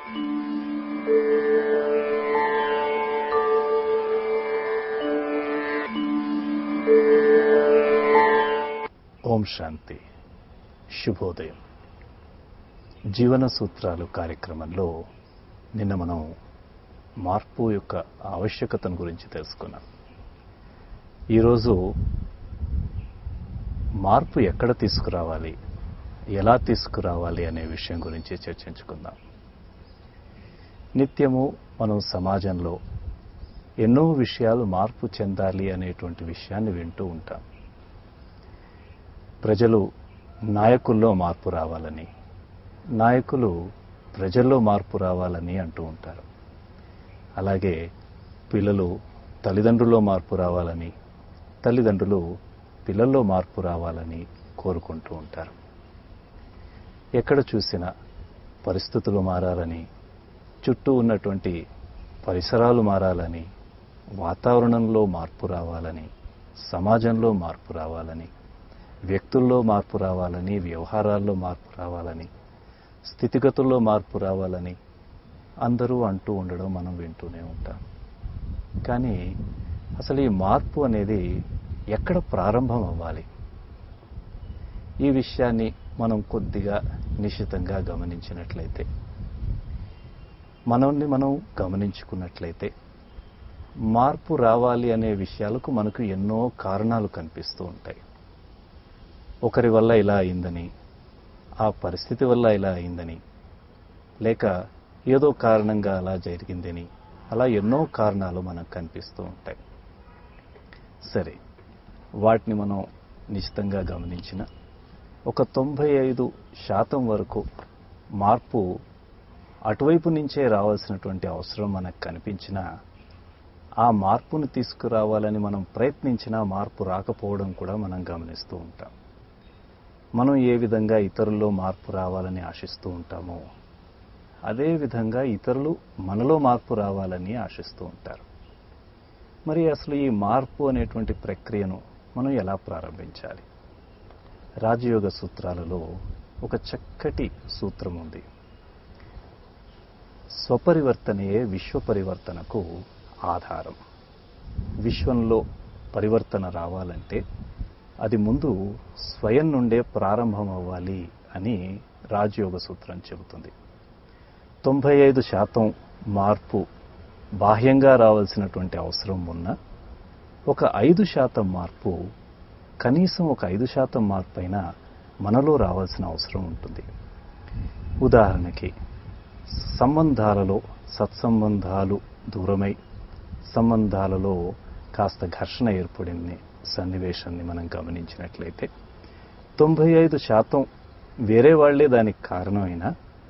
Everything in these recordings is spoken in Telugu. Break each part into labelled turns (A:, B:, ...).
A: ఓం శాంతి శుభోదయం జీవన సూత్రాలు కార్యక్రమంలో నిన్న మనం మార్పు యొక్క ఆవశ్యకతను గురించి తెలుసుకున్నాం ఈరోజు మార్పు ఎక్కడ తీసుకురావాలి ఎలా తీసుకురావాలి అనే విషయం గురించి చర్చించుకుందాం నిత్యము మనం సమాజంలో ఎన్నో విషయాలు మార్పు చెందాలి అనేటువంటి విషయాన్ని వింటూ ఉంటాం ప్రజలు నాయకుల్లో మార్పు రావాలని నాయకులు ప్రజల్లో మార్పు రావాలని అంటూ ఉంటారు అలాగే పిల్లలు తల్లిదండ్రుల్లో మార్పు రావాలని తల్లిదండ్రులు పిల్లల్లో మార్పు రావాలని కోరుకుంటూ ఉంటారు ఎక్కడ చూసినా పరిస్థితులు మారాలని చుట్టూ ఉన్నటువంటి పరిసరాలు మారాలని వాతావరణంలో మార్పు రావాలని సమాజంలో మార్పు రావాలని వ్యక్తుల్లో మార్పు రావాలని వ్యవహారాల్లో మార్పు రావాలని స్థితిగతుల్లో మార్పు రావాలని అందరూ అంటూ ఉండడం మనం వింటూనే ఉంటాం కానీ అసలు ఈ మార్పు అనేది ఎక్కడ ప్రారంభం అవ్వాలి ఈ విషయాన్ని మనం కొద్దిగా నిశితంగా గమనించినట్లయితే మనల్ని మనం గమనించుకున్నట్లయితే మార్పు రావాలి అనే విషయాలకు మనకు ఎన్నో కారణాలు కనిపిస్తూ ఉంటాయి ఒకరి వల్ల ఇలా అయిందని ఆ పరిస్థితి వల్ల ఇలా అయిందని లేక ఏదో కారణంగా అలా జరిగిందని అలా ఎన్నో కారణాలు మనకు కనిపిస్తూ ఉంటాయి సరే వాటిని మనం నిశ్చితంగా గమనించిన ఒక తొంభై ఐదు శాతం వరకు మార్పు అటువైపు నుంచే రావాల్సినటువంటి అవసరం మనకు కనిపించినా ఆ మార్పును తీసుకురావాలని మనం ప్రయత్నించినా మార్పు రాకపోవడం కూడా మనం గమనిస్తూ ఉంటాం మనం ఏ విధంగా ఇతరుల్లో మార్పు రావాలని ఆశిస్తూ ఉంటామో అదే విధంగా ఇతరులు మనలో మార్పు రావాలని ఆశిస్తూ ఉంటారు మరి అసలు ఈ మార్పు అనేటువంటి ప్రక్రియను మనం ఎలా ప్రారంభించాలి రాజయోగ సూత్రాలలో ఒక చక్కటి సూత్రం ఉంది స్వపరివర్తనయే విశ్వ పరివర్తనకు ఆధారం విశ్వంలో పరివర్తన రావాలంటే అది ముందు స్వయం నుండే ప్రారంభం అవ్వాలి అని రాజయోగ సూత్రం చెబుతుంది తొంభై ఐదు శాతం మార్పు బాహ్యంగా రావాల్సినటువంటి అవసరం ఉన్న ఒక ఐదు శాతం మార్పు కనీసం ఒక ఐదు శాతం మార్పు అయినా మనలో రావాల్సిన అవసరం ఉంటుంది ఉదాహరణకి సంబంధాలలో సత్సంబంధాలు దూరమై సంబంధాలలో కాస్త ఘర్షణ ఏర్పడింది సన్నివేశాన్ని మనం గమనించినట్లయితే తొంభై ఐదు శాతం వేరే వాళ్లే దానికి కారణమైనా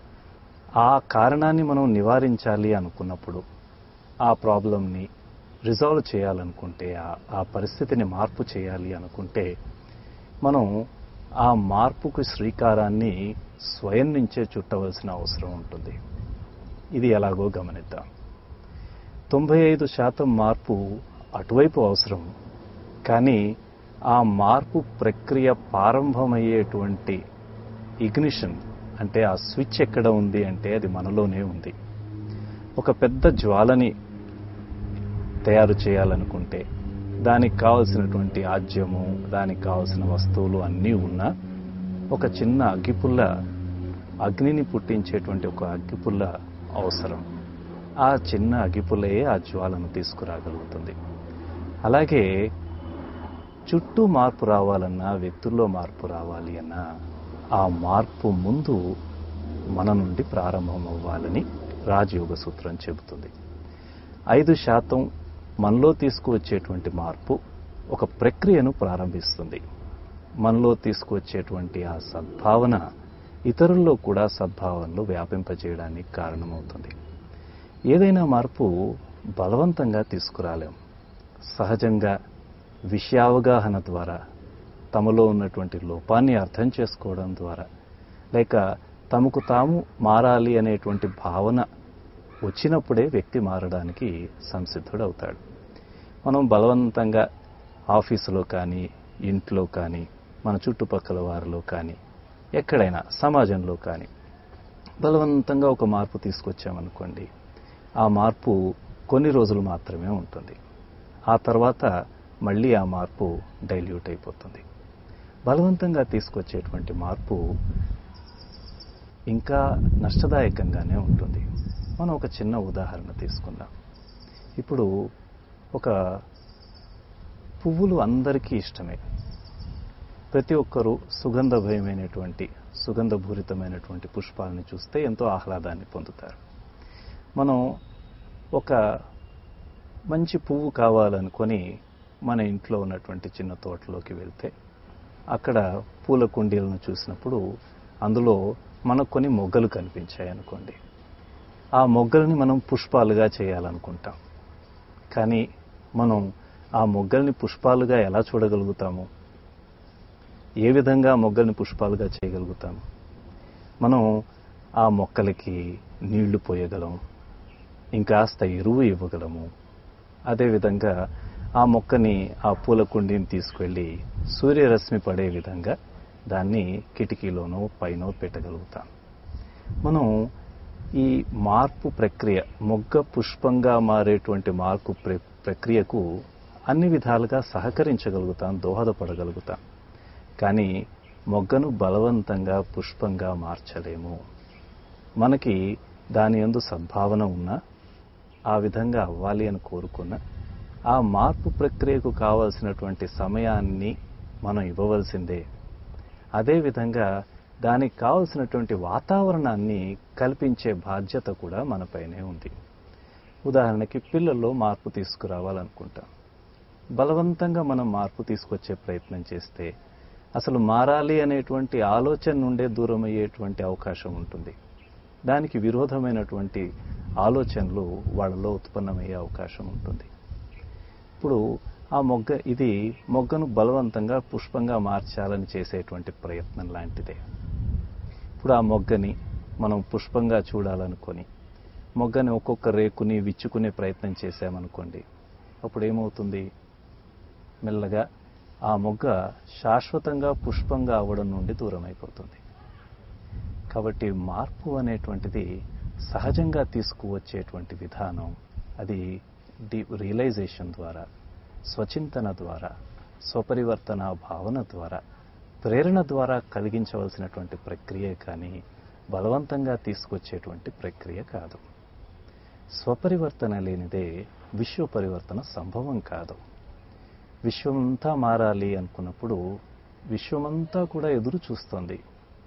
A: ఆ కారణాన్ని మనం నివారించాలి అనుకున్నప్పుడు ఆ ప్రాబ్లంని రిజాల్వ్ చేయాలనుకుంటే ఆ పరిస్థితిని మార్పు చేయాలి అనుకుంటే మనం ఆ మార్పుకు శ్రీకారాన్ని స్వయం నుంచే చుట్టవలసిన అవసరం ఉంటుంది ఇది ఎలాగో గమనిద్దాం తొంభై ఐదు శాతం మార్పు అటువైపు అవసరం కానీ ఆ మార్పు ప్రక్రియ ప్రారంభమయ్యేటువంటి ఇగ్నిషన్ అంటే ఆ స్విచ్ ఎక్కడ ఉంది అంటే అది మనలోనే ఉంది ఒక పెద్ద జ్వాలని తయారు చేయాలనుకుంటే దానికి కావలసినటువంటి ఆజ్యము దానికి కావలసిన వస్తువులు అన్నీ ఉన్నా ఒక చిన్న అగ్గిపుల్ల అగ్నిని పుట్టించేటువంటి ఒక అగ్గిపుల్ల అవసరం ఆ చిన్న అగ్గిపుల్లయే ఆ జ్వాలను తీసుకురాగలుగుతుంది అలాగే చుట్టూ మార్పు రావాలన్నా వ్యక్తుల్లో మార్పు రావాలి అన్నా ఆ మార్పు ముందు మన నుండి ప్రారంభం అవ్వాలని రాజయోగ సూత్రం చెబుతుంది ఐదు శాతం మనలో తీసుకువచ్చేటువంటి మార్పు ఒక ప్రక్రియను ప్రారంభిస్తుంది మనలో తీసుకువచ్చేటువంటి ఆ సద్భావన ఇతరుల్లో కూడా సద్భావనలు వ్యాపింపజేయడానికి కారణమవుతుంది ఏదైనా మార్పు బలవంతంగా తీసుకురాలేం సహజంగా విషయావగాహన ద్వారా తమలో ఉన్నటువంటి లోపాన్ని అర్థం చేసుకోవడం ద్వారా లేక తమకు తాము మారాలి అనేటువంటి భావన వచ్చినప్పుడే వ్యక్తి మారడానికి సంసిద్ధుడవుతాడు మనం బలవంతంగా ఆఫీసులో కానీ ఇంట్లో కానీ మన చుట్టుపక్కల వారిలో కానీ ఎక్కడైనా సమాజంలో కానీ బలవంతంగా ఒక మార్పు తీసుకొచ్చామనుకోండి ఆ మార్పు కొన్ని రోజులు మాత్రమే ఉంటుంది ఆ తర్వాత మళ్ళీ ఆ మార్పు డైల్యూట్ అయిపోతుంది బలవంతంగా తీసుకొచ్చేటువంటి మార్పు ఇంకా నష్టదాయకంగానే ఉంటుంది మనం ఒక చిన్న ఉదాహరణ తీసుకుందాం ఇప్పుడు ఒక పువ్వులు అందరికీ ఇష్టమే ప్రతి ఒక్కరూ సుగంధభయమైనటువంటి సుగంధభూరితమైనటువంటి పుష్పాలని చూస్తే ఎంతో ఆహ్లాదాన్ని పొందుతారు మనం ఒక మంచి పువ్వు కావాలనుకొని మన ఇంట్లో ఉన్నటువంటి చిన్న తోటలోకి వెళ్తే అక్కడ పూల కుండీలను చూసినప్పుడు అందులో మనకు కొన్ని మొగ్గలు కనిపించాయి అనుకోండి ఆ మొగ్గల్ని మనం పుష్పాలుగా చేయాలనుకుంటాం కానీ మనం ఆ మొగ్గల్ని పుష్పాలుగా ఎలా చూడగలుగుతాము ఏ విధంగా మొగ్గల్ని పుష్పాలుగా చేయగలుగుతాము మనం ఆ మొక్కలకి నీళ్లు పోయగలం ఇంకాస్త ఎరువు ఇవ్వగలము అదేవిధంగా ఆ మొక్కని ఆ పూల కుండీని తీసుకెళ్ళి సూర్యరశ్మి పడే విధంగా దాన్ని కిటికీలోనో పైనో పెట్టగలుగుతాం మనం ఈ మార్పు ప్రక్రియ మొగ్గ పుష్పంగా మారేటువంటి మార్పు ప్ర- ప్రక్రియకు అన్ని విధాలుగా సహకరించగలుగుతాం దోహదపడగలుగుతాం కానీ మొగ్గను బలవంతంగా పుష్పంగా మార్చలేము మనకి దాని యందు సద్భావన ఉన్నా ఆ విధంగా అవ్వాలి అని కోరుకున్న ఆ మార్పు ప్రక్రియకు కావలసినటువంటి సమయాన్ని మనం ఇవ్వవలసిందే అదేవిధంగా దానికి కావలసినటువంటి వాతావరణాన్ని కల్పించే బాధ్యత కూడా మనపైనే ఉంది ఉదాహరణకి పిల్లల్లో మార్పు తీసుకురావాలనుకుంటాం బలవంతంగా మనం మార్పు తీసుకొచ్చే ప్రయత్నం చేస్తే అసలు మారాలి అనేటువంటి ఆలోచన నుండే దూరం అయ్యేటువంటి అవకాశం ఉంటుంది దానికి విరోధమైనటువంటి ఆలోచనలు వాళ్ళలో ఉత్పన్నమయ్యే అవకాశం ఉంటుంది ఇప్పుడు ఆ మొగ్గ ఇది మొగ్గను బలవంతంగా పుష్పంగా మార్చాలని చేసేటువంటి ప్రయత్నం లాంటిదే ఇప్పుడు ఆ మొగ్గని మనం పుష్పంగా చూడాలనుకొని మొగ్గని ఒక్కొక్క రేకుని విచ్చుకునే ప్రయత్నం చేశామనుకోండి అప్పుడు ఏమవుతుంది మెల్లగా ఆ మొగ్గ శాశ్వతంగా పుష్పంగా అవ్వడం నుండి దూరం అయిపోతుంది కాబట్టి మార్పు అనేటువంటిది సహజంగా తీసుకువచ్చేటువంటి విధానం అది డి రియలైజేషన్ ద్వారా స్వచింతన ద్వారా స్వపరివర్తన భావన ద్వారా ప్రేరణ ద్వారా కలిగించవలసినటువంటి ప్రక్రియ కానీ బలవంతంగా తీసుకొచ్చేటువంటి ప్రక్రియ కాదు స్వపరివర్తన లేనిదే విశ్వ పరివర్తన సంభవం కాదు విశ్వమంతా మారాలి అనుకున్నప్పుడు విశ్వమంతా కూడా ఎదురు చూస్తోంది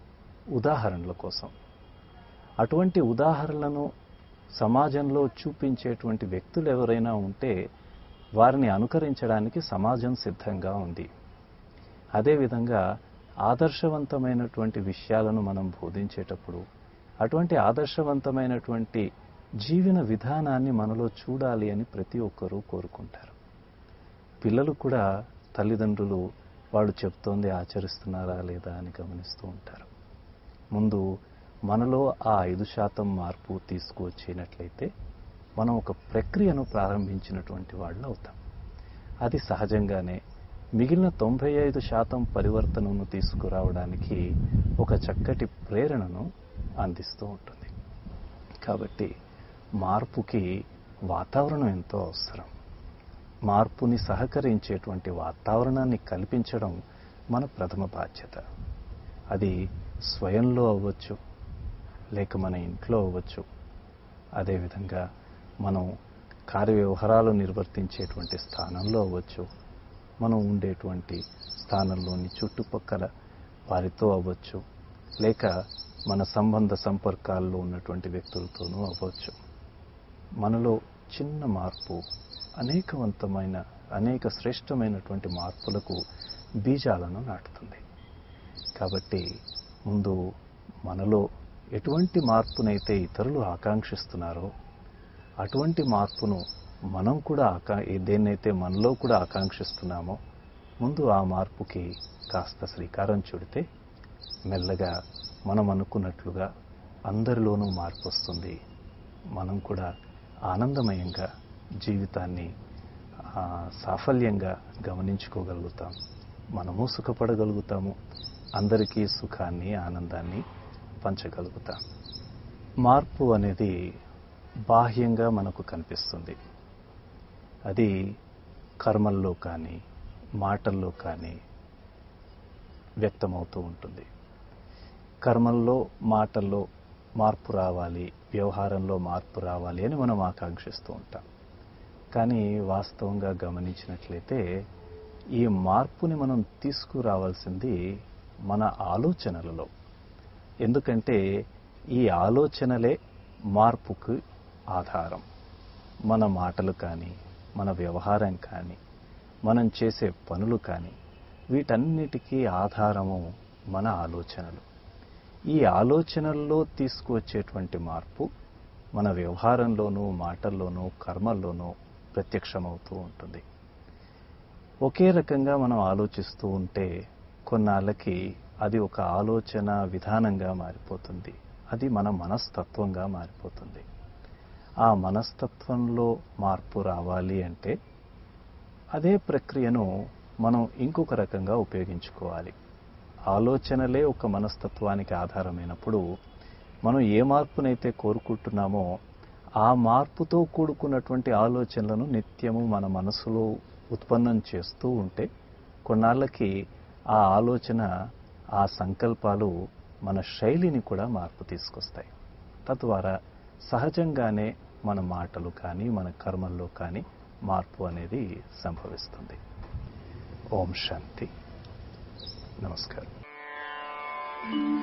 A: ఉదాహరణల కోసం అటువంటి ఉదాహరణలను సమాజంలో చూపించేటువంటి వ్యక్తులు ఎవరైనా ఉంటే వారిని అనుకరించడానికి సమాజం సిద్ధంగా ఉంది అదేవిధంగా ఆదర్శవంతమైనటువంటి విషయాలను మనం బోధించేటప్పుడు అటువంటి ఆదర్శవంతమైనటువంటి జీవన విధానాన్ని మనలో చూడాలి అని ప్రతి ఒక్కరూ కోరుకుంటారు పిల్లలు కూడా తల్లిదండ్రులు వాళ్ళు చెప్తోంది ఆచరిస్తున్నారా లేదా అని గమనిస్తూ ఉంటారు ముందు మనలో ఆ ఐదు శాతం మార్పు తీసుకువచ్చినట్లయితే మనం ఒక ప్రక్రియను ప్రారంభించినటువంటి వాళ్ళు అవుతాం అది సహజంగానే మిగిలిన తొంభై ఐదు శాతం పరివర్తనను తీసుకురావడానికి ఒక చక్కటి ప్రేరణను అందిస్తూ ఉంటుంది కాబట్టి మార్పుకి వాతావరణం ఎంతో అవసరం మార్పుని సహకరించేటువంటి వాతావరణాన్ని కల్పించడం మన ప్రథమ బాధ్యత అది స్వయంలో అవ్వచ్చు లేక మన ఇంట్లో అవ్వచ్చు అదేవిధంగా మనం కార్యవ్యవహారాలు నిర్వర్తించేటువంటి స్థానంలో అవ్వచ్చు మనం ఉండేటువంటి స్థానంలోని చుట్టుపక్కల వారితో అవ్వచ్చు లేక మన సంబంధ సంపర్కాల్లో ఉన్నటువంటి వ్యక్తులతోనూ అవ్వచ్చు మనలో చిన్న మార్పు అనేకవంతమైన అనేక శ్రేష్టమైనటువంటి మార్పులకు బీజాలను నాటుతుంది కాబట్టి ముందు మనలో ఎటువంటి మార్పునైతే ఇతరులు ఆకాంక్షిస్తున్నారో అటువంటి మార్పును మనం కూడా ఆకా దేన్నైతే మనలో కూడా ఆకాంక్షిస్తున్నామో ముందు ఆ మార్పుకి కాస్త శ్రీకారం చుడితే మెల్లగా మనం అనుకున్నట్లుగా అందరిలోనూ మార్పు వస్తుంది మనం కూడా ఆనందమయంగా జీవితాన్ని ఆ, సాఫల్యంగా గమనించుకోగలుగుతాం మనము సుఖపడగలుగుతాము అందరికీ సుఖాన్ని ఆనందాన్ని పంచగలుగుతాం మార్పు అనేది బాహ్యంగా మనకు కనిపిస్తుంది అది కర్మల్లో కానీ మాటల్లో కానీ వ్యక్తమవుతూ ఉంటుంది కర్మల్లో మాటల్లో మార్పు రావాలి వ్యవహారంలో మార్పు రావాలి అని మనం ఆకాంక్షిస్తూ ఉంటాం కానీ వాస్తవంగా గమనించినట్లయితే ఈ మార్పుని మనం తీసుకురావాల్సింది మన ఆలోచనలలో ఎందుకంటే ఈ ఆలోచనలే మార్పుకు ఆధారం మన మాటలు కానీ మన వ్యవహారం కానీ మనం చేసే పనులు కానీ వీటన్నిటికీ ఆధారము మన ఆలోచనలు ఈ ఆలోచనల్లో తీసుకువచ్చేటువంటి మార్పు మన వ్యవహారంలోనూ మాటల్లోనూ కర్మల్లోనూ ప్రత్యక్షమవుతూ ఉంటుంది ఒకే రకంగా మనం ఆలోచిస్తూ ఉంటే కొన్నాళ్ళకి అది ఒక ఆలోచన విధానంగా మారిపోతుంది అది మన మనస్తత్వంగా మారిపోతుంది ఆ మనస్తత్వంలో మార్పు రావాలి అంటే అదే ప్రక్రియను మనం ఇంకొక రకంగా ఉపయోగించుకోవాలి ఆలోచనలే ఒక మనస్తత్వానికి ఆధారమైనప్పుడు మనం ఏ మార్పునైతే కోరుకుంటున్నామో ఆ మార్పుతో కూడుకున్నటువంటి ఆలోచనలను నిత్యము మన మనసులో ఉత్పన్నం చేస్తూ ఉంటే కొన్నాళ్ళకి ఆ ఆలోచన ఆ సంకల్పాలు మన శైలిని కూడా మార్పు తీసుకొస్తాయి తద్వారా సహజంగానే మన మాటలు కానీ మన కర్మల్లో కానీ మార్పు అనేది సంభవిస్తుంది ఓం శాంతి నమస్కారం